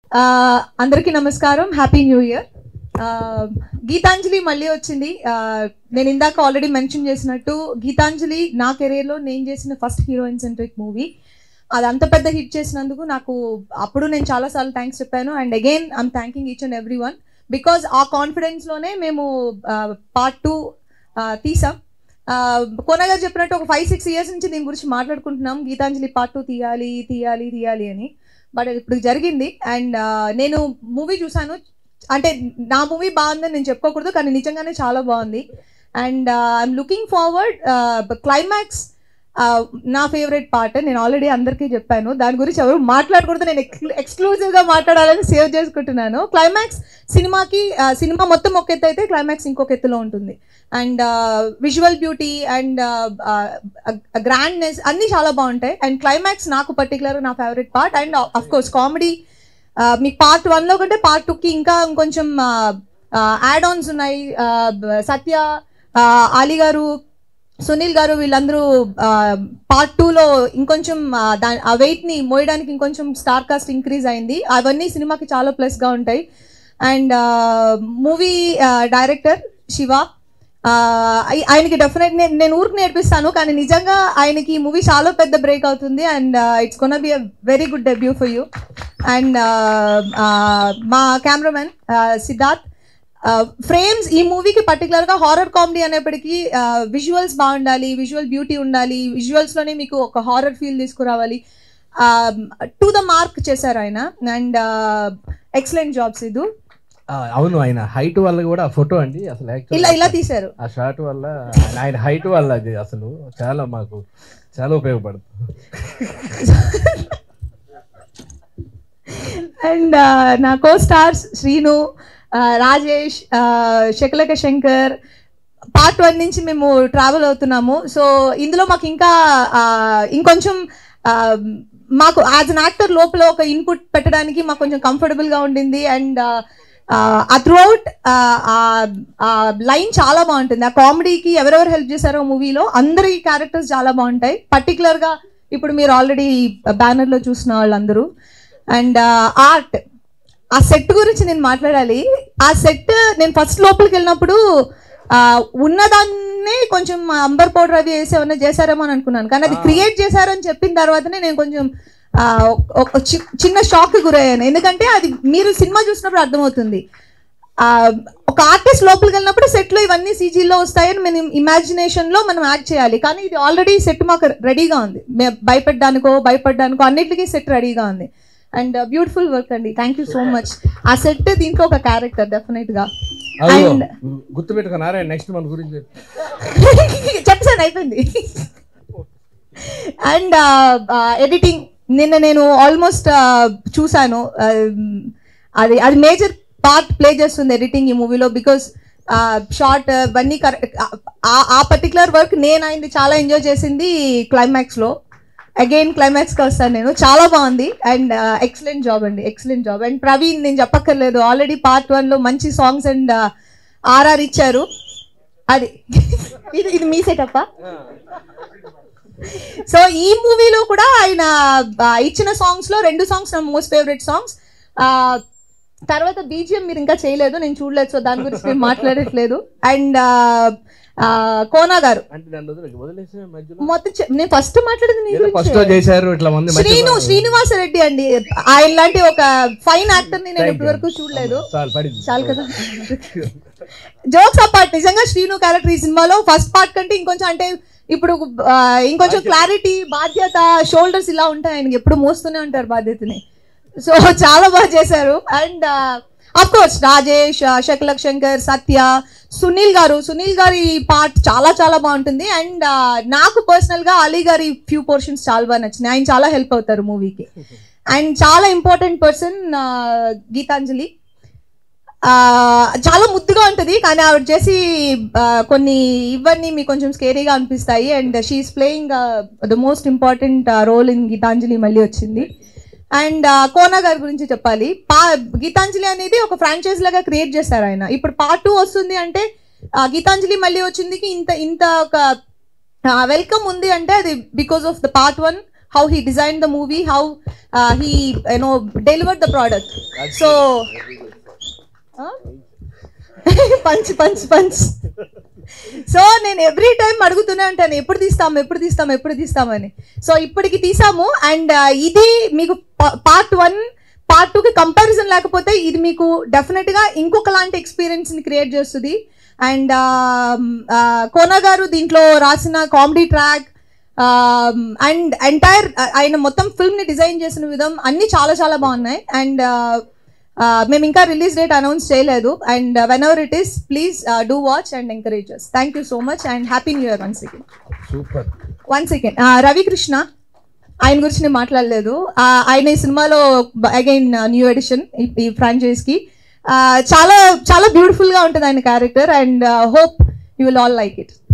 ఆ, అందరికీ నమస్కారం happy new year Gitanjali Malli వచ్చింది ఆ, నేను ఇందాక ఆల్రెడీ మెన్షన్ చేసినట్టు గీతాంజలి నా కెరీర్లో నేను చేసిన ఫస్ట్ హీరోయిన్ సెంట్రిక్ మూవీ అది అంత పెద్ద హిట్ చేసినందుకు నాకు అప్పుడు నేను చాలాసార్లు థ్యాంక్స్ చెప్పాను and again I'm thanking each and every one because ఆ కాన్ఫిడెన్స్లోనే మేము పార్ట్ టూ తీసాం ఆ, కోన గారు చెప్పినట్టు ఒక ఫైవ్ సిక్స్ ఇయర్స్ నుంచి దీని గురించి మాట్లాడుకుంటున్నాం గీతాంజలి పార్ట్ టూ తీయాలి తీయాలి తీయాలి అని బట్ అది ఇప్పుడు జరిగింది అండ్ నేను మూవీ చూసాను అంటే నా మూవీ బాగుందని నేను చెప్పుకోకూడదు కానీ నిజంగానే చాలా బాగుంది and I'm looking forward climax నా ఫేవరెట్ పార్ట్ నేను ఆల్రెడీ అందరికీ చెప్పాను దాని గురించి ఎవరు మాట్లాడకూడదు నేను ఎక్స్క్లూజివ్గా మాట్లాడాలని సేవ్ చేసుకుంటున్నాను క్లైమాక్స్ సినిమాకి ఆ, సినిమా మొత్తం ఒక ఎత్తు అయితే క్లైమాక్స్ ఇంకొక ఎత్తులో ఉంటుంది and visual beauty and grandness అన్నీ చాలా బాగుంటాయి అండ్ క్లైమాక్స్ నాకు పర్టికులర్ నా favourite part and of course comedy మీకు పార్ట్ వన్లో కంటే పార్ట్ టూకి ఇంకా ఇంకొంచెం యాడ్ ఆన్స్ ఉన్నాయి ఆ, బ- సత్య ఆ, ఆలీ గారు సునీల్ గారు వీళ్ళందరూ పార్ట్ టూలో ఇంకొంచెం ఆ, దా ఆ వెయిట్ని మోయడానికి ఇంకొంచెం స్టార్ కాస్ట్ ఇంక్రీజ్ అయింది అవన్నీ సినిమాకి చాలా ప్లస్గా ఉంటాయి అండ్ మూవీ డైరెక్టర్ శివ ఆ, ఆయ- ఆయనకి డెఫినెట్ నేను ఊరికి నేర్పిస్తాను కానీ నిజంగా ఆయనకి ఈ మూవీ చాలా పెద్ద బ్రేక్ అవుతుంది and it's gonna be a very good debut for you and మా కెమెరామెన్ సిద్ధార్థ్ ఫ్రేమ్స్ ఈ మూవీకి పర్టికులర్గా హారర్ కామెడీ అనేప్పటికీ విజువల్స్ బాగుండాలి విజువల్ బ్యూటీ ఉండాలి విజువల్స్లోనే మీకు ఒక హారర్ ఫీల్ తీసుకురావాలి టు ద మార్క్ చేశారు ఆయన అండ్ ఎక్సలెంట్ జాబ్స్ ఇది ఆ, అవును ఆయన హైట్ వల్ల కూడా ఫోటో అండి అసలు actually ఇలా ఇలా తీశారు ఆ షార్ట్ వల్ల ఆయన- ఆయన హైట్ వల్ల అది అసలు చాలా మాకు చాలా ఉపయోగపడుతుంది అండ్ నా కో స్టార్స్ శ్రీను ఆ, రాజేష్ ఆ, శకలక శంకర్ పార్ట్ వన్ నుంచి మేము ట్రావెల్ అవుతున్నాము సో ఇందులో మాకు ఇంకా ఆ, ఇంకొంచెం ఆ, మాకు యాజ్ అన్ యాక్టర్ లోపల ఒక ఇన్పుట్ పెట్టడానికి మాకు కొంచెం కంఫర్టబుల్గా ఉండింది అండ్ ఆ త్రూఅవుట్ ఆ లైన్ చాలా బాగుంటుంది ఆ కామెడీకి ఎవరెవరు హెల్ప్ చేశారో మూవీలో అందరి క్యారెక్టర్స్ చాలా బాగుంటాయి పర్టికులర్గా ఇప్పుడు మీరు ఆల్రెడీ బ్యానర్లో చూసిన వాళ్ళందరూ అండ్ ఆర్ట్ ఆ సెట్ గురించి నేను మాట్లాడాలి ఆ సెట్ నేను ఫస్ట్ లోపలికి వెళ్ళినప్పుడు ఆ, ఉన్నదాన్నే కొంచెం అంబర్ పౌడర్ అవి వేసి ఏమన్నా చేశారేమో అని అనుకున్నాను కానీ అది క్రియేట్ చేశారని చెప్పిన తర్వాతనే నేను కొంచెం ఆ, ఒక చి- చిన్న షాక్ గురయ్యాను ఎందుకంటే అది మీరు సినిమా చూసినప్పుడు అర్థమవుతుంది ఆ, ఒక ఆర్టిస్ట్ లోపలికి వెళ్ళినప్పుడు సెట్లో ఇవన్నీ సీజీలో వస్తాయని మనం ఇమాజినేషన్లో మనం యాక్ట్ చేయాలి కానీ ఇది ఆల్రెడీ సెట్ మాకు రెడీగా ఉంది మే- భయపడ్డానికో భయపడ్డానికో అన్నిటికీ సెట్ రెడీగా ఉంది అండ్ బ్యూటిఫుల్ వర్క్ అండి థ్యాంక్ యూ సో మచ్ ఆ సెట్ దీంట్లో ఒక క్యారెక్టర్ డెఫినెట్గా అవును And- గుర్తుపెట్టుకున్నారా నెక్స్ట్ మన గురించి చెప్పాను అయిపోయింది అండ్ ఎడిటింగ్ నిన్న నేను ఆల్మోస్ట్ చూసాను Um, అది అది మేజర్ పార్ట్ ప్లే చేస్తుంది ఎడిటింగ్ ఈ మూవీలో బికాస్ షార్ట్ ఇవన్నీ కరెక్ట్ ఆ పర్టికులర్ వర్క్ నేను అయింది చాలా ఎంజాయ్ చేసింది క్లైమాక్స్లో అగైన్ క్లైమాక్స్కి వస్తాను నేను చాలా బాగుంది అండ్ ఎక్సలెంట్ జాబ్ అండి ఎక్సలెంట్ జాబ్ అండ్ ప్రవీణ్ నేను చెప్పక్కర్లేదు ఆల్రెడీ పార్ట్ వన్లో మంచి సాంగ్స్ అండ్ ఆర్ఆర్ ఇచ్చారు అది ఇది ఇది మీ సెటప్పా సో ఈ మూవీలో కూడా ఆయన ఆ, ఇచ్చిన సాంగ్స్ లో రెండు సాంగ్స్ నా మోస్ట్ ఫేవరెట్ సాంగ్స్ తర్వాత బీజిఎం మీరు ఇంకా చేయలేదు నేను చూడలేదు సో దాని గురించి నేను మాట్లాడట్లేదు అండ్ కోనా గారు అంటే నన్ను వదిలే- వదిలేసే మధ్యలో మొత్తం చె- నేను ఫస్ట్ మాట్లాడేది నీ ఏదో ఫస్ట్ గురించే. చేశారు ఇట్లా మంది మధ్యలో- శ్రీను శ్రీనివాస రెడ్డి అండి ఆయన లాంటి ఒక ఫైన్ యాక్టర్ ని నేను Thank ఇప్పటి వరకు you. చూడలేదు చాలు పడింది చాలు కదా జోక్స్ అపార్ట్ నిజంగా శ్రీను క్యారెక్టర్ ఈ సినిమాలో ఫస్ట్ పార్ట్ కంటే ఇంకొంచెం అంటే ఇప్పుడు ఆ, ఇంకొంచెం క్లారిటీ బాధ్యత షోల్డర్స్ ఇలా ఉంటాయి ఆయనకి ఎప్పుడు మోస్తూనే ఉంటారు బాధ్యతని సో చాలా బాగా చేశారు and of course Rajesh Shakalaka Shankar Satya Sunil garu Sunil గారి పార్ట్ చాలా చాలా బాగుంటుంది అండ్ నాకు పర్సనల్ గా అలీ గారి ఫ్యూ పోర్షన్స్ చాలా బాగా నచ్చినాయి ఆయన చాలా హెల్ప్ అవుతారు మూవీకి అండ్ చాలా ఇంపార్టెంట్ పర్సన్ గీతాంజలి ఆ, చాలా ముద్దుగా ఉంటుంది కానీ ఆవిడ చేసి ఆ, కొన్ని ఇవన్నీ మీకు కొంచెం స్కేరీగా అనిపిస్తాయి and she's playing the most important role in Geethanjali Malli Vachindi and Kona గారి గురించి చెప్పాలి పా గీతాంజలి అనేది ఒక ఫ్రాంచైజ్ లాగా క్రియేట్ చేశారు ఆయన ఇప్పుడు పార్ట్ టూ వస్తుంది అంటే ఆ, గీతాంజలి మళ్ళీ వచ్చిందికి ఇంత ఇంత ఒక వెల్కమ్ ఉంది అంటే అది because of the part one how he design the movie how he you know deliver the product so punch punch punch so నేను ఎవ్రీ టైం అడుగుతూనే ఉంటాను ఎప్పుడు తీస్తాం ఎప్పుడు తీస్తాం ఎప్పుడు తీస్తామని సో ఇప్పటికి తీసాము అండ్ ఇది మీకు పార్ట్ వన్ పార్ట్ టూకి కంపారిజన్ లేకపోతే ఇది మీకు డెఫినెట్గా ఇంకొక లాంటి ఎక్స్పీరియన్స్ని క్రియేట్ చేస్తుంది అండ్ కోనా గారు దీంట్లో రాసిన కామెడీ ట్రాక్ అండ్ ఎంటైర్ ఆయన మొత్తం ఫిల్మ్ని డిజైన్ చేసిన విధం అన్నీ చాలా చాలా బాగున్నాయి అండ్ మేము ఇంకా రిలీజ్ డేట్ అనౌన్స్ చేయలేదు and whenever it is please do watch and encourages thank you so much and happy new year one second super one second Ravikrishna ఆయన గురించి నేను మాట్లాడలేదు ఆ, ఆయన ఈ సినిమాలో అగైన్ న్యూ ఎడిషన్ ఈ ఫ్రాంచైజ్కి చాలా చాలా బ్యూటిఫుల్గా ఉంటుంది ఆయన character and hope you will all like it